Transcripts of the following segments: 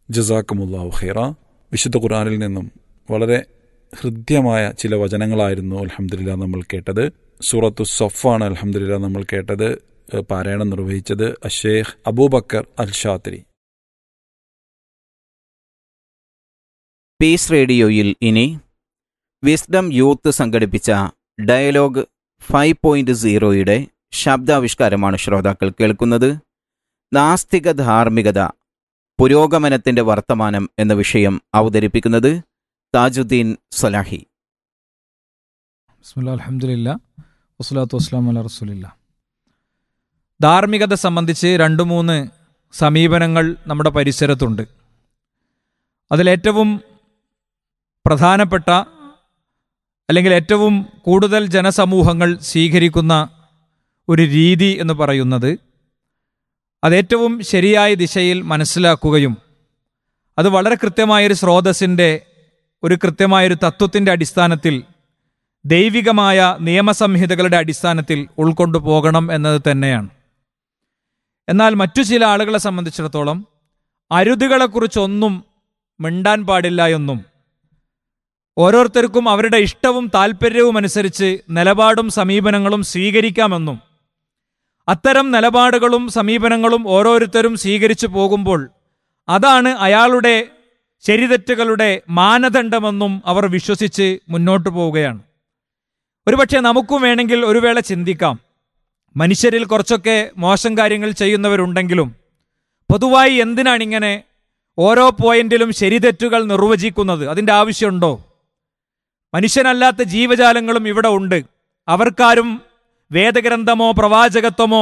ജസാക്കുമുല്ലാഹു ഖൈറ വിശുദ്ധ ഖുർആനിൽ നിന്നും വളരെ ഹൃദ്യമായ ചില വചനങ്ങളായിരുന്നു അലഹമില്ല നമ്മൾ കേട്ടത് സൂറത്തു സഫാണ് അലഹമില്ല നമ്മൾ കേട്ടത് ഏഹ് പാരായണം നിർവഹിച്ചത് അഷേഖ് അബൂബക്കർ അൽ ഷാത്തിരി പീസ് റേഡിയോയിൽ ഇനി വിസ്ഡം യൂത്ത് സംഘടിപ്പിച്ച ഡയലോഗ് ഫൈവ് പോയിന്റ് സീറോയുടെ ശബ്ദാവിഷ്കാരമാണ് ശ്രോതാക്കൾ കേൾക്കുന്നത് നാസ്തിക ധാർമ്മികത പുരോഗമനത്തിന്റെ വർത്തമാനം എന്ന വിഷയം അവതരിപ്പിക്കുന്നത് താജുദ്ദീൻ സലാഹി ബിസ്മില്ലാ അലഹമില്ല വസ്സലാത്തു വസ്സലാം അല റസൂലില്ല ധാർമ്മികത സംബന്ധിച്ച് രണ്ട് മൂന്ന് സമീപനങ്ങൾ നമ്മുടെ പരിസരത്തുണ്ട് അതിലേറ്റവും പ്രധാനപ്പെട്ട അല്ലെങ്കിൽ ഏറ്റവും കൂടുതൽ ജനസമൂഹങ്ങൾ സ്വീകരിക്കുന്ന ഒരു രീതി എന്ന് പറയുന്നത് അതേറ്റവും ശരിയായ ദിശയിൽ മനസ്സിലാക്കുകയും അത് വളരെ കൃത്യമായൊരു സ്രോതസ്സിൻ്റെ ഒരു കൃത്യമായൊരു തത്വത്തിൻ്റെ അടിസ്ഥാനത്തിൽ ദൈവികമായ നിയമസംഹിതകളുടെ അടിസ്ഥാനത്തിൽ ഉൾക്കൊണ്ടു പോകണം എന്നത് തന്നെയാണ് എന്നാൽ മറ്റു ചില ആളുകളെ സംബന്ധിച്ചിടത്തോളം അരുതുകളെക്കുറിച്ചൊന്നും മിണ്ടാൻ പാടില്ല എന്നും ഓരോരുത്തർക്കും അവരുടെ ഇഷ്ടവും താല്പര്യവും അനുസരിച്ച് നിലപാടും സമീപനങ്ങളും സ്വീകരിക്കാമെന്നും അത്തരം നിലപാടുകളും സമീപനങ്ങളും ഓരോരുത്തരും സ്വീകരിച്ചു പോകുമ്പോൾ അതാണ് അയാളുടെ ശരിതെറ്റുകളുടെ മാനദണ്ഡമെന്നും അവർ വിശ്വസിച്ച് മുന്നോട്ടു പോവുകയാണ് ഒരുപക്ഷെ നമുക്കും വേണമെങ്കിൽ ഒരു വേള ചിന്തിക്കാം മനുഷ്യരിൽ കുറച്ചൊക്കെ മോശം കാര്യങ്ങൾ ചെയ്യുന്നവരുണ്ടെങ്കിലും പൊതുവായി എന്തിനാണ് ഇങ്ങനെ ഓരോ പോയിന്റിലും ശരിതെറ്റുകൾ നിർവചിക്കുന്നത് അതിൻ്റെ ആവശ്യമുണ്ടോ മനുഷ്യനല്ലാത്ത ജീവജാലങ്ങളും ഇവിടെ ഉണ്ട് അവർക്കാരും വേദഗ്രന്ഥമോ പ്രവാചകത്വമോ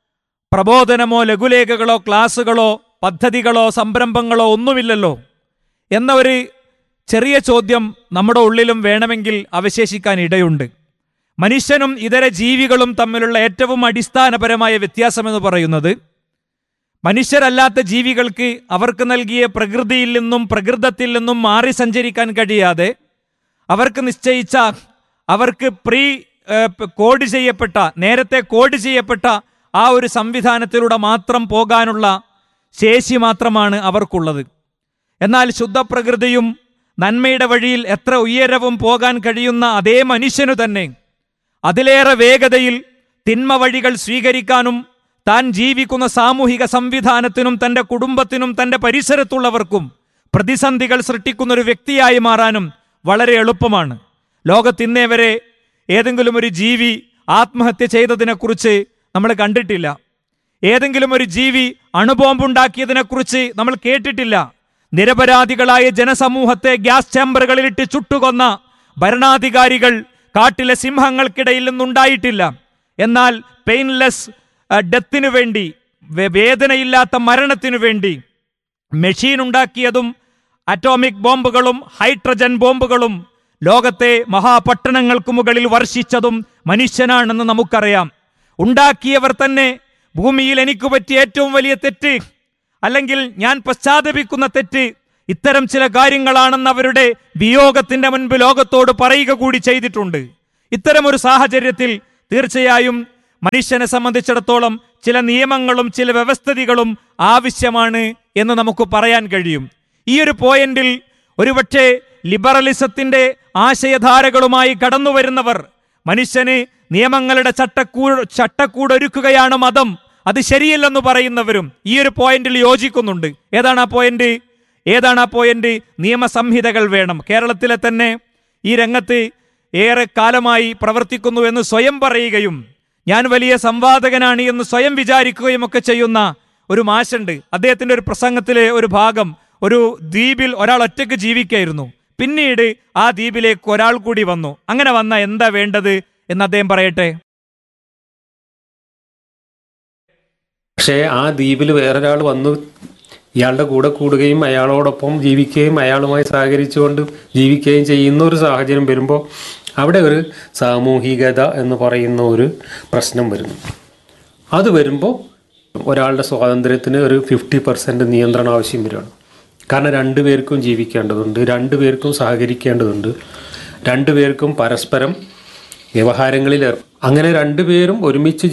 പ്രബോധനമോ ലഘുലേഖകളോ ക്ലാസ്സുകളോ പദ്ധതികളോ സംരംഭങ്ങളോ ഒന്നുമില്ലല്ലോ എന്ന ഒരു ചെറിയ ചോദ്യം നമ്മുടെ ഉള്ളിലും വേണമെങ്കിൽ അവശേഷിക്കാൻ ഇടയുണ്ട് മനുഷ്യനും ഇതര ജീവികളും തമ്മിലുള്ള ഏറ്റവും അടിസ്ഥാനപരമായ വ്യത്യാസമെന്ന് പറയുന്നത് മനുഷ്യരല്ലാത്ത ജീവികൾക്ക് അവർക്ക് നൽകിയ പ്രകൃതിയിൽ നിന്നും പ്രകൃതത്തിൽ നിന്നും മാറി സഞ്ചരിക്കാൻ കഴിയാതെ അവർക്ക് നിശ്ചയിച്ച അവർക്ക് പ്രീ ഏഹ്, കോഡ് ചെയ്യപ്പെട്ട നേരത്തെ കോഡ് ചെയ്യപ്പെട്ട ആ ഒരു സംവിധാനത്തിലൂടെ മാത്രം പോകാനുള്ള ശേഷി മാത്രമാണ് അവർക്കുള്ളത് എന്നാൽ ശുദ്ധപ്രകൃതിയും നന്മയുടെ വഴിയിൽ എത്ര ഉയരവും പോകാൻ കഴിയുന്ന അതേ മനുഷ്യനു തന്നെ അതിലേറെ വേഗതയിൽ തിന്മ വഴികൾ സ്വീകരിക്കാനും താൻ ജീവിക്കുന്ന സാമൂഹിക സംവിധാനത്തിനും തന്റെ കുടുംബത്തിനും തന്റെ പരിസരത്തുള്ളവർക്കും പ്രതിസന്ധികൾ സൃഷ്ടിക്കുന്ന ഒരു വ്യക്തിയായി മാറാനും വളരെ എളുപ്പമാണ് ലോകത്തിന്നേ വരെ ഏതെങ്കിലും ഒരു ജീവി ആത്മഹത്യ ചെയ്തതിനെക്കുറിച്ച് നമ്മൾ കണ്ടിട്ടില്ല ഏതെങ്കിലും ഒരു ജീവി അണുബോംബുണ്ടാക്കിയതിനെക്കുറിച്ച് നമ്മൾ കേട്ടിട്ടില്ല നിരപരാധികളായ ജനസമൂഹത്തെ ഗ്യാസ് ചേമ്പറുകളിലിട്ട് ചുട്ടുകൊന്ന ഭരണാധികാരികൾ കാട്ടിലെ സിംഹങ്ങൾക്കിടയിൽ നിന്നുണ്ടായിട്ടില്ല എന്നാൽ പെയിൻലെസ് ഡെത്തിനു വേണ്ടി വേ- വേദനയില്ലാത്ത മരണത്തിനു വേണ്ടി മെഷീൻ ഉണ്ടാക്കിയതും അറ്റോമിക് ബോംബുകളും ഹൈഡ്രജൻ ബോംബുകളും ലോകത്തെ മഹാപട്ടണങ്ങൾക്ക് മുകളിൽ വർഷിച്ചതും മനുഷ്യനാണെന്ന് നമുക്കറിയാം ഉണ്ടാക്കിയവർ തന്നെ ഭൂമിയിൽ എനിക്ക് പറ്റിയ ഏറ്റവും വലിയ തെറ്റ് അല്ലെങ്കിൽ ഞാൻ പശ്ചാത്തപിക്കുന്ന തെറ്റ് ഇത്തരം ചില കാര്യങ്ങളാണെന്ന് അവരുടെ വിയോഗത്തിന്റെ മുൻപ് ലോകത്തോട് പറയുക കൂടി ചെയ്തിട്ടുണ്ട് ഇത്തരമൊരു സാഹചര്യത്തിൽ തീർച്ചയായും മനുഷ്യനെ സംബന്ധിച്ചിടത്തോളം ചില നിയമങ്ങളും ചില വ്യവസ്ഥിതികളും ആവശ്യമാണ് എന്ന് നമുക്ക് പറയാൻ കഴിയും ഈ ഒരു പോയിന്റിൽ ഒരുപക്ഷെ ലിബറലിസത്തിന്റെ ആശയധാരകളുമായി കടന്നു വരുന്നവർ മനുഷ്യന് നിയമങ്ങളുടെ ചട്ടക്കൂ ചട്ടക്കൂടൊരുക്കുകയാണ് മതം അത് ശരിയല്ലെന്ന് പറയുന്നവരും ഈ ഒരു പോയിന്റിൽ യോജിക്കുന്നുണ്ട് ഏതാണ് ആ പോയിന്റ് ഏതാണ് ആ പോയിന്റ് നിയമസംഹിതകൾ വേണം കേരളത്തിലെ തന്നെ ഈ രംഗത്ത് ഏറെ കാലമായി പ്രവർത്തിക്കുന്നു എന്ന് സ്വയം പറയുകയും ഞാൻ വലിയ സംവാദകനാണ് എന്ന് സ്വയം വിചാരിക്കുകയും ഒക്കെ ചെയ്യുന്ന ഒരു മാഷുണ്ട് അദ്ദേഹത്തിന്റെ ഒരു പ്രസംഗത്തിലെ ഒരു ഭാഗം ഒരു ദ്വീപിൽ ഒരാൾ ഒറ്റയ്ക്ക് ജീവിക്കായിരുന്നു പിന്നീട് ആ ദ്വീപിലേക്ക് ഒരാൾ കൂടി വന്നു അങ്ങനെ വന്ന എന്താ വേണ്ടത് എന്ന് അദ്ദേഹം പറയട്ടെ പക്ഷേ ആ ദ്വീപിൽ വേറൊരാൾ വന്നു ഇയാളുടെ കൂടെ കൂടുകയും അയാളോടൊപ്പം ജീവിക്കുകയും അയാളുമായി സഹകരിച്ചുകൊണ്ട് ജീവിക്കുകയും ചെയ്യുന്ന ഒരു സാഹചര്യം വരുമ്പോൾ അവിടെ ഒരു സാമൂഹികത എന്ന് പറയുന്ന ഒരു പ്രശ്നം വരുന്നു അത് വരുമ്പോൾ ഒരാളുടെ സ്വാതന്ത്ര്യത്തിന് ഒരു ഫിഫ്റ്റി പെർസെൻറ്റ് നിയന്ത്രണം ആവശ്യം വരികയാണ് കാരണം രണ്ടുപേർക്കും ജീവിക്കേണ്ടതുണ്ട് രണ്ടുപേർക്കും സഹകരിക്കേണ്ടതുണ്ട് രണ്ടുപേർക്കും പരസ്പരം വ്യവഹാരങ്ങളിൽ ഏർ- അങ്ങനെ രണ്ടുപേരും ഒരുമിച്ച്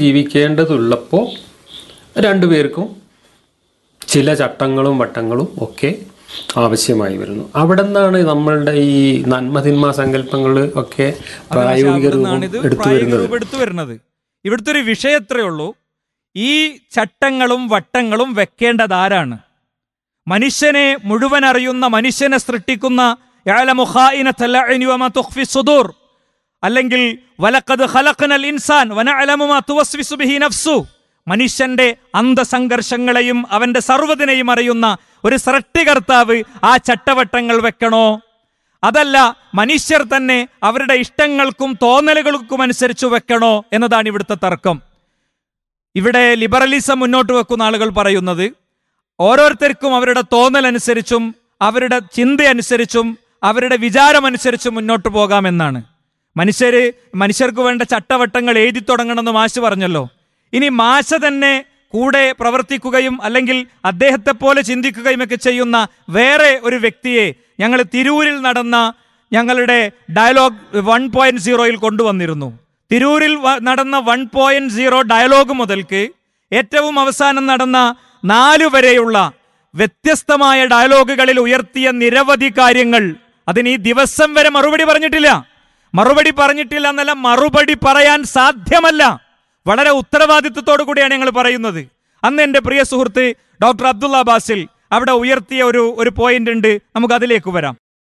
ജീവിക്കേണ്ടതുള്ളപ്പോൾ രണ്ടുപേർക്കും ചില ചട്ടങ്ങളും വട്ടങ്ങളും ഒക്കെ ആവശ്യമായി വരുന്നു അവിടെ നിന്നാണ് നമ്മളുടെ ഈ നന്മതിന്മ സങ്കല്പങ്ങൾ ഒക്കെ പ്രായോഗിക അവിടുന്നാണ് രൂപം ഇത് എടുത്തു പ്രായോഗിക വരുന്നത് രൂപം എടുത്തു വരുന്നത് ഇവിടുത്തെ ഒരു വിഷയം എത്രയേ ഉള്ളൂ ഈ ചട്ടങ്ങളും വട്ടങ്ങളും വെക്കേണ്ടത് ആരാണ് മനുഷ്യനെ മുഴുവൻ അറിയുന്ന മനുഷ്യനെ സൃഷ്ടിക്കുന്ന യഅലമു ഖായിനത്തൽ അഅ്യുനി വമാ തുഖ്ഫി സുദൂർ അല്ലെങ്കിൽ വലഖദ് ഖലഖനൽ ഇൻസാൻ വനഅലമു മാ തുവസ്വിസു ബിഹി നഫ്സു മനുഷ്യന്റെ അന്തസംഘർഷങ്ങളെയും അവന്റെ സർവ്വതിനെയും അറിയുന്ന ഒരു സൃഷ്ടികർത്താവ് ആ ചട്ടവട്ടങ്ങൾ വെക്കണോ അതല്ല മനുഷ്യർ തന്നെ അവരുടെ ഇഷ്ടങ്ങൾക്കും തോന്നലുകൾക്കും അനുസരിച്ച് വെക്കണോ എന്നതാണ് ഇവിടുത്തെ തർക്കം ഇവിടെ ലിബറലിസം മുന്നോട്ട് വെക്കുന്ന ആളുകൾ പറയുന്നത് ഓരോരുത്തർക്കും അവരുടെ തോന്നലനുസരിച്ചും അവരുടെ ചിന്തയനുസരിച്ചും അവരുടെ വിചാരമനുസരിച്ചും മുന്നോട്ട് പോകാമെന്നാണ് മനുഷ്യര് മനുഷ്യർക്ക് വേണ്ട ചട്ടവട്ടങ്ങൾ എഴുതി തുടങ്ങണമെന്ന് മാഷ് പറഞ്ഞല്ലോ ഇനി മാഷ തന്നെ കൂടെ പ്രവർത്തിക്കുകയും അല്ലെങ്കിൽ അദ്ദേഹത്തെ പോലെ ചിന്തിക്കുകയും ഒക്കെ ചെയ്യുന്ന വേറെ ഒരു വ്യക്തിയെ ഞങ്ങൾ തിരൂരിൽ നടന്ന ഞങ്ങളുടെ ഡയലോഗ് വൺ പോയിന്റ് സീറോയിൽ കൊണ്ടുവന്നിരുന്നു തിരൂരിൽ വ- നടന്ന വൺ പോയിന്റ് സീറോ ഡയലോഗ് മുതൽക്ക് ഏറ്റവും അവസാനം നടന്ന നാലു വരെയുള്ള വ്യത്യസ്തമായ ഡയലോഗുകളിൽ ഉയർത്തിയ നിരവധി കാര്യങ്ങൾ അതിന് ഈ ദിവസം വരെ മറുപടി പറഞ്ഞിട്ടില്ല മറുപടി പറഞ്ഞിട്ടില്ല എന്നല്ല മറുപടി പറയാൻ സാധ്യമല്ല വളരെ ഉത്തരവാദിത്വത്തോടു കൂടിയാണ് ഞങ്ങൾ പറയുന്നത് അന്ന് എൻ്റെ പ്രിയ സുഹൃത്ത് ഡോക്ടർ അബ്ദുള്ള ബാസിൽ അവിടെ ഉയർത്തിയ ഒരു ഒരു പോയിന്റ് ഉണ്ട് നമുക്ക് അതിലേക്ക് വരാം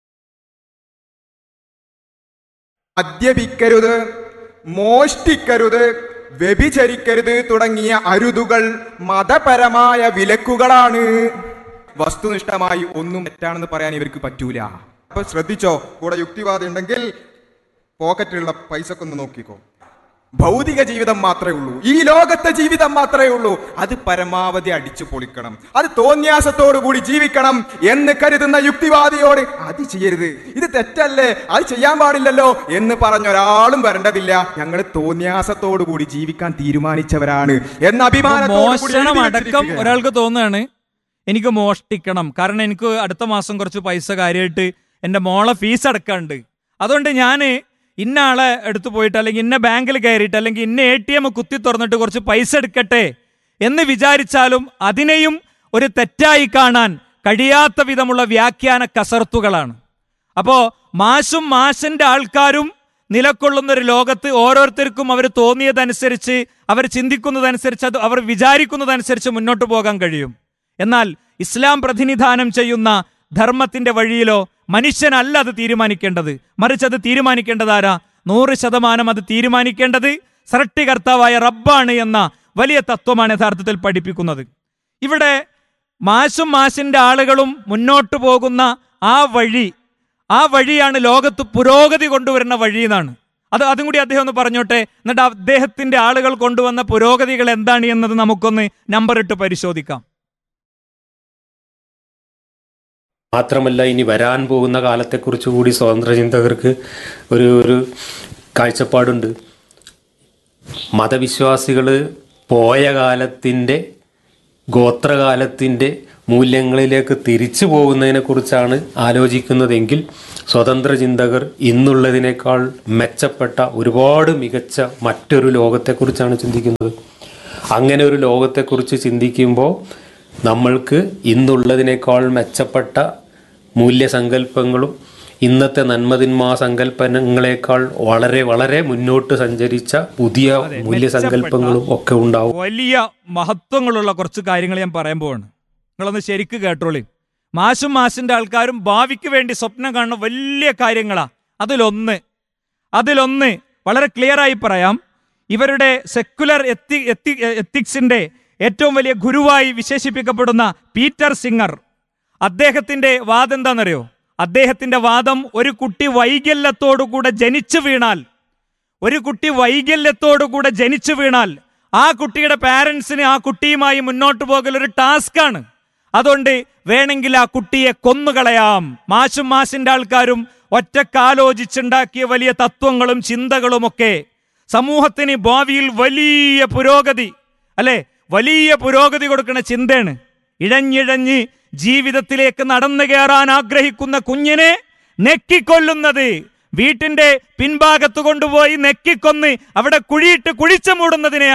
മദ്യപിക്കരുത് മോഷ്ടിക്കരുത് വ്യഭിചരിക്കരുത് തുടങ്ങിയ അരുതുകൾ മതപരമായ വിലക്കുകളാണ് വസ്തുനിഷ്ഠമായി ഒന്നും തെറ്റാണെന്ന് പറയാൻ ഇവർക്ക് പറ്റൂല അപ്പൊ ശ്രദ്ധിച്ചോ കൂടെ യുക്തിവാദം ഉണ്ടെങ്കിൽ പോക്കറ്റിലുള്ള പൈസക്ക് ഒന്ന് നോക്കിക്കോ ഭൗതിക ജീവിതം മാത്രമേ ഉള്ളൂ ഈ ലോകത്തെ ജീവിതം മാത്രമേ ഉള്ളൂ അത് പരമാവധി അടിച്ചു പൊളിക്കണം അത് തോന്യാസത്തോടു കൂടി ജീവിക്കണം എന്ന് കരുതുന്ന യുക്തിവാദിയോട് അത് ചെയ്യരുത് ഇത് തെറ്റല്ലേ അത് ചെയ്യാൻ പാടില്ലല്ലോ എന്ന് പറഞ്ഞ ഒരാളും വരേണ്ടതില്ല ഞങ്ങൾ തോന്യാസത്തോടു കൂടി ജീവിക്കാൻ തീരുമാനിച്ചവരാണ് എന്ന അഭിമാനത്തോടു കൂടി മോഷണം എഴുതി അടക്കം വെച്ചിരിക്കുകയാണ്. ഒരാൾക്ക് തോന്നുകയാണ് എനിക്ക് മോഷ്ടിക്കണം കാരണം എനിക്ക് അടുത്ത മാസം കുറച്ച് പൈസ കാര്യമായിട്ട് എൻ്റെ മോളെ ഫീസ് അടക്കാണ്ട് അതുകൊണ്ട് ഞാൻ ഇന്ന ആളെ എടുത്തു പോയിട്ട് അല്ലെങ്കിൽ ഇന്ന ബാങ്കിൽ കയറിയിട്ട് അല്ലെങ്കിൽ ഇന്ന എ ടി എം കുത്തി തുറന്നിട്ട് കുറച്ച് പൈസ എടുക്കട്ടെ എന്ന് വിചാരിച്ചാലും അതിനെയും ഒരു തെറ്റായി കാണാൻ കഴിയാത്ത വിധമുള്ള വ്യാഖ്യാന കസർത്തുകളാണ് അപ്പോ മാഷും മാഷിന്റെ ആൾക്കാരും നിലകൊള്ളുന്ന ഒരു ലോകത്ത് ഓരോരുത്തർക്കും അവർ തോന്നിയതനുസരിച്ച് അവർ ചിന്തിക്കുന്നതനുസരിച്ച് അത് അവർ വിചാരിക്കുന്നതനുസരിച്ച് മുന്നോട്ട് പോകാൻ കഴിയും എന്നാൽ ഇസ്ലാം പ്രതിനിധാനം ചെയ്യുന്ന ധർമ്മത്തിന്റെ വഴിയിലോ മനുഷ്യനല്ല അത് തീരുമാനിക്കേണ്ടത് മറിച്ച് അത് തീരുമാനിക്കേണ്ടത് ആരാ നൂറ് ശതമാനം അത് തീരുമാനിക്കേണ്ടത് സൃഷ്ടികർത്താവായ റബ്ബാണ് എന്ന വലിയ തത്വമാണ് യഥാർത്ഥത്തിൽ പഠിപ്പിക്കുന്നത് ഇവിടെ മാഷും മാഷിന്റെ ആളുകളും മുന്നോട്ട് പോകുന്ന ആ വഴി ആ വഴിയാണ് ലോകത്ത് പുരോഗതി കൊണ്ടുവരുന്ന വഴി എന്നാണ് അത് അതും കൂടി അദ്ദേഹം ഒന്ന് പറഞ്ഞോട്ടെ എന്നിട്ട് അദ്ദേഹത്തിന്റെ ആളുകൾ കൊണ്ടുവന്ന പുരോഗതികൾ എന്താണ് എന്നത് നമുക്കൊന്ന് നമ്പർ ഇട്ട് പരിശോധിക്കാം മാത്രമല്ല ഇനി വരാൻ പോകുന്ന കാലത്തെക്കുറിച്ച് കൂടി സ്വതന്ത്ര ചിന്തകർക്ക് ഒരു ഒരു കാഴ്ചപ്പാടുണ്ട് മതവിശ്വാസികൾ പോയ കാലത്തിൻ്റെ ഗോത്രകാലത്തിൻ്റെ മൂല്യങ്ങളിലേക്ക് തിരിച്ചു പോകുന്നതിനെക്കുറിച്ചാണ് ആലോചിക്കുന്നതെങ്കിൽ സ്വതന്ത്ര ചിന്തകർ ഇന്നുള്ളതിനേക്കാൾ മെച്ചപ്പെട്ട ഒരുപാട് മികച്ച മറ്റൊരു ലോകത്തെക്കുറിച്ചാണ് ചിന്തിക്കുന്നത് അങ്ങനെ ഒരു ലോകത്തെക്കുറിച്ച് ചിന്തിക്കുമ്പോൾ നമ്മൾക്ക് ഇന്നുള്ളതിനേക്കാൾ മെച്ചപ്പെട്ട മൂല്യസങ്കല്പങ്ങളും ഇന്നത്തെ നന്മതിന്മാ സങ്കല്പങ്ങളെക്കാൾ വളരെ വളരെ മുന്നോട്ട് സഞ്ചരിച്ച പുതിയ മൂല്യസങ്കല്പങ്ങളും ഒക്കെ ഉണ്ടാവും വലിയ മഹത്വങ്ങളുള്ള കുറച്ച് കാര്യങ്ങൾ ഞാൻ പറയാൻ പോവാണ് നിങ്ങളൊന്ന് ശരിക്ക് കേട്ടോളി മാഷും മാഷിന്റെ ആൾക്കാരും ഭാവിക്ക് വേണ്ടി സ്വപ്നം കാണുന്ന വലിയ കാര്യങ്ങളാ അതിലൊന്ന് അതിലൊന്ന് വളരെ ക്ലിയർ ആയി പറയാം ഇവരുടെ സെക്കുലർ എത്തി എത്തി എത്തിക്സിന്റെ ഏറ്റവും വലിയ ഗുരുവായി വിശേഷിപ്പിക്കപ്പെടുന്ന പീറ്റർ സിംഗർ അദ്ദേഹത്തിന്റെ വാദം എന്താണെന്നറിയോ അദ്ദേഹത്തിന്റെ വാദം ഒരു കുട്ടി വൈകല്യത്തോടുകൂടെ ജനിച്ചു വീണാൽ ഒരു കുട്ടി വൈകല്യത്തോടുകൂടെ ജനിച്ചു വീണാൽ ആ കുട്ടിയുടെ പാരൻസിന് ആ കുട്ടിയുമായി മുന്നോട്ട് പോകൽ ഒരു ടാസ്ക്കാണ് അതുകൊണ്ട് വേണമെങ്കിൽ ആ കുട്ടിയെ കൊന്നുകളയാം മാഷും മാഷിന്റെ ആൾക്കാരും ഒറ്റക്കാലോചിച്ചുണ്ടാക്കിയ വലിയ തത്വങ്ങളും ചിന്തകളുമൊക്കെ സമൂഹത്തിന് ഭാവിയിൽ വലിയ പുരോഗതി അല്ലെ വലിയ പുരോഗതി കൊടുക്കുന്ന ചിന്തയാണ് ഇഴഞ്ഞിഴഞ്ഞ് ജീവിതത്തിലേക്ക് നടന്നു കയറാൻ ആഗ്രഹിക്കുന്ന കുഞ്ഞിനെ നെക്കിക്കൊല്ലുന്നത് വീട്ടിന്റെ പിൻഭാഗത്ത് കൊണ്ടുപോയി നെക്കിക്കൊന്ന് അവിടെ കുഴിയിട്ട് കുഴിച്ചു മൂടുന്നതിനെയാണ്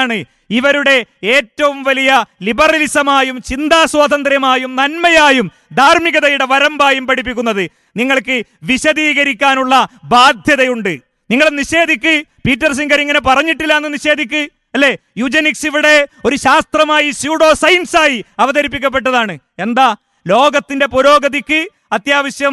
ഇവരുടെ ഏറ്റവും വലിയ ലിബറലിസമായും ചിന്താ സ്വാതന്ത്ര്യമായും നന്മയായും ധാർമ്മികതയുടെ വരമ്പായും പഠിപ്പിക്കുന്നത് നിങ്ങൾക്ക് വിശദീകരിക്കാനുള്ള ബാധ്യതയുണ്ട് നിങ്ങൾ നിഷേധിക്ക് പീറ്റർ സിംഗർ ഇങ്ങനെ പറഞ്ഞിട്ടില്ല എന്ന് നിഷേധിക്ക് അല്ലേ യുജനിക്സ് ഇവിടെ ഒരു ശാസ്ത്രമായി സ്യൂഡോ സയൻസായി അവതരിപ്പിക്കപ്പെട്ടതാണ് എന്താ ലോകത്തിന്റെ പുരോഗതിക്ക് അത്യാവശ്യം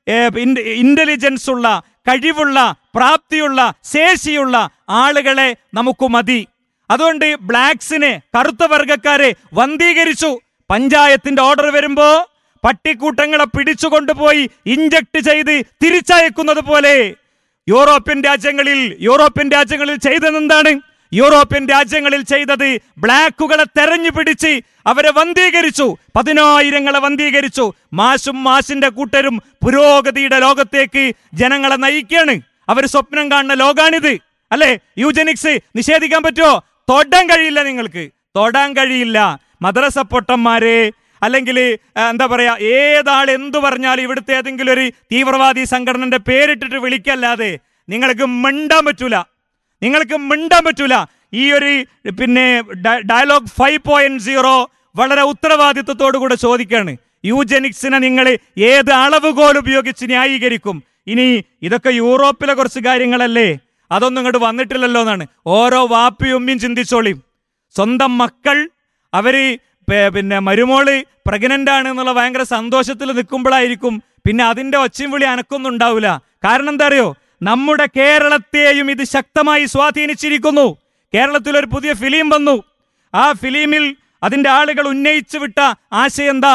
ഇന്റലിജൻസ് ഉള്ള കഴിവുള്ള പ്രാപ്തിയുള്ള ശേഷിയുള്ള ആളുകളെ നമുക്ക് മതി അതുകൊണ്ട് ബ്ലാക്സിനെ കറുത്ത വർഗക്കാരെ വന്ധീകരിച്ചു പഞ്ചായത്തിന്റെ ഓർഡർ വരുമ്പോ പട്ടിക്കൂട്ടങ്ങളെ പിടിച്ചുകൊണ്ടുപോയി ഇഞ്ചക്ട് ചെയ്ത് തിരിച്ചയക്കുന്നത് പോലെ യൂറോപ്യൻ രാജ്യങ്ങളിൽ യൂറോപ്യൻ രാജ്യങ്ങളിൽ ചെയ്തതെന്താണ് യൂറോപ്യൻ രാജ്യങ്ങളിൽ ചെയ്തത് ബ്ലാക്കുകളെ തെരഞ്ഞു പിടിച്ച് അവരെ വന്ധീകരിച്ചു പതിനായിരങ്ങളെ വന്ധീകരിച്ചു മാഷും മാഷിന്റെ കൂട്ടരും പുരോഗതിയുടെ ലോകത്തേക്ക് ജനങ്ങളെ നയിക്കാണ് അവർ സ്വപ്നം കാണുന്ന ലോകാണിത് അല്ലെ യൂജനിക്സ് നിഷേധിക്കാൻ പറ്റുമോ തൊടാൻ കഴിയില്ല നിങ്ങൾക്ക് തൊടാൻ കഴിയില്ല മദ്രസ പൊട്ടന്മാരെ അല്ലെങ്കിൽ എന്താ പറയാ ഏതാൾ എന്തു പറഞ്ഞാലും ഇവിടുത്തെ ഏതെങ്കിലും ഒരു തീവ്രവാദി സംഘടനന്റെ പേരിട്ടിട്ട് വിളിക്കല്ലാതെ നിങ്ങൾക്ക് മിണ്ടാൻ പറ്റൂല നിങ്ങൾക്ക് മിണ്ടാൻ പറ്റൂല ഈ ഒരു പിന്നെ ഡയലോഗ് ഫൈവ് പോയിന്റ് സീറോ വളരെ ഉത്തരവാദിത്വത്തോടു കൂടെ ചോദിക്കാണ് യൂജനിക്സിനെ നിങ്ങൾ ഏത് അളവുകോൽ ഉപയോഗിച്ച് ന്യായീകരിക്കും ഇനി ഇതൊക്കെ യൂറോപ്പിലെ കുറച്ച് കാര്യങ്ങളല്ലേ അതൊന്നും ഇങ്ങോട്ട് വന്നിട്ടില്ലല്ലോ എന്നാണ് ഓരോ വാപ്പിയും ഉമ്മയും ചിന്തിച്ചോളിയും സ്വന്തം മക്കൾ അവര് പെ- പിന്നെ മരുമോള് പ്രഗ്നന്റ് ആണ് എന്നുള്ള ഭയങ്കര സന്തോഷത്തിൽ നിൽക്കുമ്പോഴായിരിക്കും പിന്നെ അതിന്റെ ഒച്ചയും വിളി അനക്കൊന്നും ഉണ്ടാവില്ല കാരണം എന്താ അറിയോ നമ്മുടെ കേരളത്തെയും ഇത് ശക്തമായി സ്വാധീനിച്ചിരിക്കുന്നു കേരളത്തിൽ ഒരു പുതിയ ഫിലിം വന്നു ആ ഫിലിമിൽ അതിന്റെ ആളുകൾ ഉന്നയിച്ചു വിട്ട ആശയം എന്താ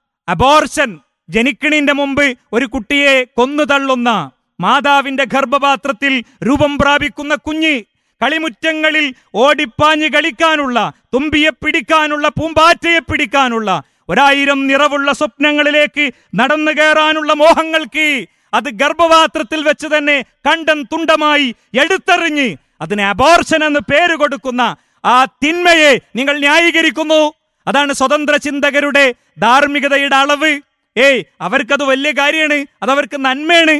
അബോർഷൻ ജനിക്കണിന്റെ മുമ്പ് ഒരു കുട്ടിയെ കൊന്നു തള്ളുന്ന മാതാവിന്റെ ഗർഭപാത്രത്തിൽ രൂപം പ്രാപിക്കുന്ന കുഞ്ഞ് കളിമുറ്റങ്ങളിൽ ഓടിപ്പാഞ്ഞ് കളിക്കാനുള്ള തുമ്പിയെ പിടിക്കാനുള്ള പൂമ്പാറ്റയെ പിടിക്കാനുള്ള ഒരായിരം നിറവുള്ള സ്വപ്നങ്ങളിലേക്ക് നടന്നു കയറാനുള്ള മോഹങ്ങൾക്ക് അത് ഗർഭപാത്രത്തിൽ വെച്ച് തന്നെ കണ്ടം തുണ്ടമായി എടുത്തെറിഞ്ഞ് അതിന് അബോർഷൻ എന്ന് പേര് കൊടുക്കുന്ന ആ തിന്മയെ നിങ്ങൾ ന്യായീകരിക്കുന്നു അതാണ് സ്വതന്ത്ര ചിന്തകരുടെ ധാർമ്മികതയുടെ അളവ് ഏയ് അവർക്കത് വലിയ കാര്യമാണ് അതവർക്ക് നന്മയാണ്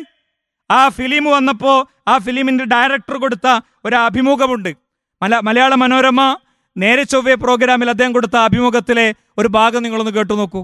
ആ ഫിലിം വന്നപ്പോൾ ആ ഫിലിമിന്റെ ഡയറക്ടർ കൊടുത്ത ഒരു അഭിമുഖമുണ്ട് മല മലയാള മനോരമ നേരെ ചൊവ്വേ പ്രോഗ്രാമിൽ അദ്ദേഹം കൊടുത്ത അഭിമുഖത്തിലെ ഒരു ഭാഗം നിങ്ങളൊന്ന് കേട്ടു നോക്കൂ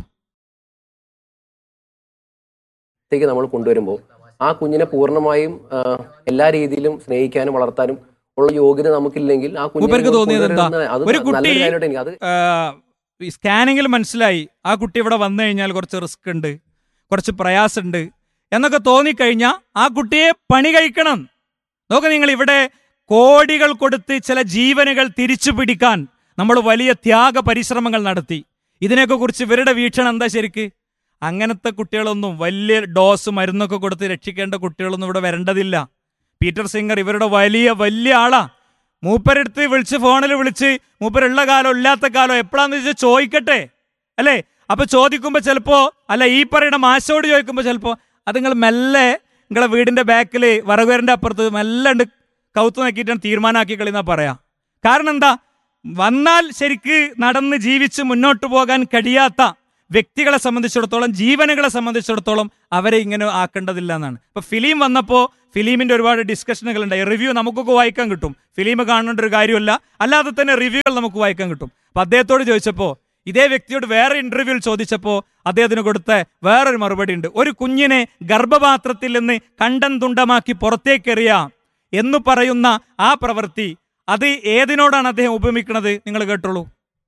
ത്തേക്ക് നമ്മൾ കൊണ്ടുവരുമ്പോൾ ആ കുഞ്ഞിനെ പൂർണ്ണമായും ആ, എല്ലാ രീതിയിലും സ്നേഹിക്കാനും വളർത്താനും ഉള്ള യോഗ്യത നമുക്കില്ലെങ്കിൽ ആ കുഞ്ഞിനെ മൂപ്പർക്ക് നമ്മൾ തോന്നിയത് എന്താ? കൊണ്ടുവരുന്നത് അത് ഒരു കുട്ടി- നല്ലൊരു കാര്യമായിട്ട് എനിക്ക് അത് ഈ സ്കാനിങ്ങിൽ മനസ്സിലായി ആ കുട്ടി ഇവിടെ വന്നു കഴിഞ്ഞാൽ കുറച്ച് റിസ്ക് ഉണ്ട് കുറച്ച് പ്രയാസമുണ്ട് എന്നൊക്കെ തോന്നിക്കഴിഞ്ഞാൽ ആ കുട്ടിയെ പണി കഴിക്കണം നോക്ക് നിങ്ങൾ ഇവിടെ കോടികൾ കൊടുത്ത് ചില ജീവനുകൾ തിരിച്ചു പിടിക്കാൻ നമ്മൾ വലിയ ത്യാഗ പരിശ്രമങ്ങൾ നടത്തി ഇതിനെയൊക്കെ കുറിച്ച് ഇവരുടെ വീക്ഷണം എന്താ ശരിക്ക് അങ്ങനത്തെ കുട്ടികളൊന്നും വലിയ ഡോസ് മരുന്നൊക്കെ കൊടുത്ത് രക്ഷിക്കേണ്ട കുട്ടികളൊന്നും ഇവിടെ വരേണ്ടതില്ല പീറ്റർ സിംഗർ ഇവരുടെ വലിയ വലിയ ആളാ മൂപ്പരെടുത്ത് വിളിച്ച് ഫോണിൽ വിളിച്ച് മൂപ്പരുള്ള കാലം ഇല്ലാത്ത കാലം എപ്പോഴാന്ന് വെച്ചാൽ ചോദിക്കട്ടെ അല്ലേ അപ്പൊ ചോദിക്കുമ്പോ ചിലപ്പോ അല്ല ഈ പറയുന്ന മാശോട് ചോദിക്കുമ്പോ ചിലപ്പോ അത് നിങ്ങൾ മെല്ലെ നിങ്ങളെ വീടിന്റെ ബാക്കിൽ വറകുവരന്റെ അപ്പുറത്ത് മെല്ലെ ഉണ്ട് കൗത്ത് നോക്കിയിട്ടാണ് തീരുമാനമാക്കി കളിന്നാ പറയാ കാരണം എന്താ വന്നാൽ ശരിക്ക് നടന്ന് ജീവിച്ച് മുന്നോട്ട് പോകാൻ കഴിയാത്ത വ്യക്തികളെ സംബന്ധിച്ചിടത്തോളം ജീവനുകളെ സംബന്ധിച്ചിടത്തോളം അവരെ ഇങ്ങനെ ആക്കേണ്ടതില്ല എന്നാണ് ഇപ്പൊ ഫിലിം വന്നപ്പോൾ ഫിലിമിന്റെ ഒരുപാട് ഡിസ്കഷനുകൾ ഉണ്ടായി റിവ്യൂ നമുക്കൊക്കെ വായിക്കാൻ കിട്ടും ഫിലിം കാണേണ്ട ഒരു കാര്യമല്ല അല്ലാതെ തന്നെ റിവ്യൂകൾ നമുക്ക് വായിക്കാൻ കിട്ടും അപ്പൊ അദ്ദേഹത്തോട് ചോദിച്ചപ്പോൾ ഇതേ വ്യക്തിയോട് വേറെ ഇന്റർവ്യൂവിൽ ചോദിച്ചപ്പോൾ അദ്ദേഹത്തിന് കൊടുത്ത വേറൊരു മറുപടി ഉണ്ട് ഒരു കുഞ്ഞിനെ ഗർഭപാത്രത്തിൽ നിന്ന് കണ്ടം തുണ്ടമാക്കി പുറത്തേക്കെറിയാം എന്ന് പറയുന്ന ആ പ്രവൃത്തി അത് ഏതിനോടാണ് അദ്ദേഹം ഉപമിക്കുന്നത് നിങ്ങൾ കേട്ടോളൂ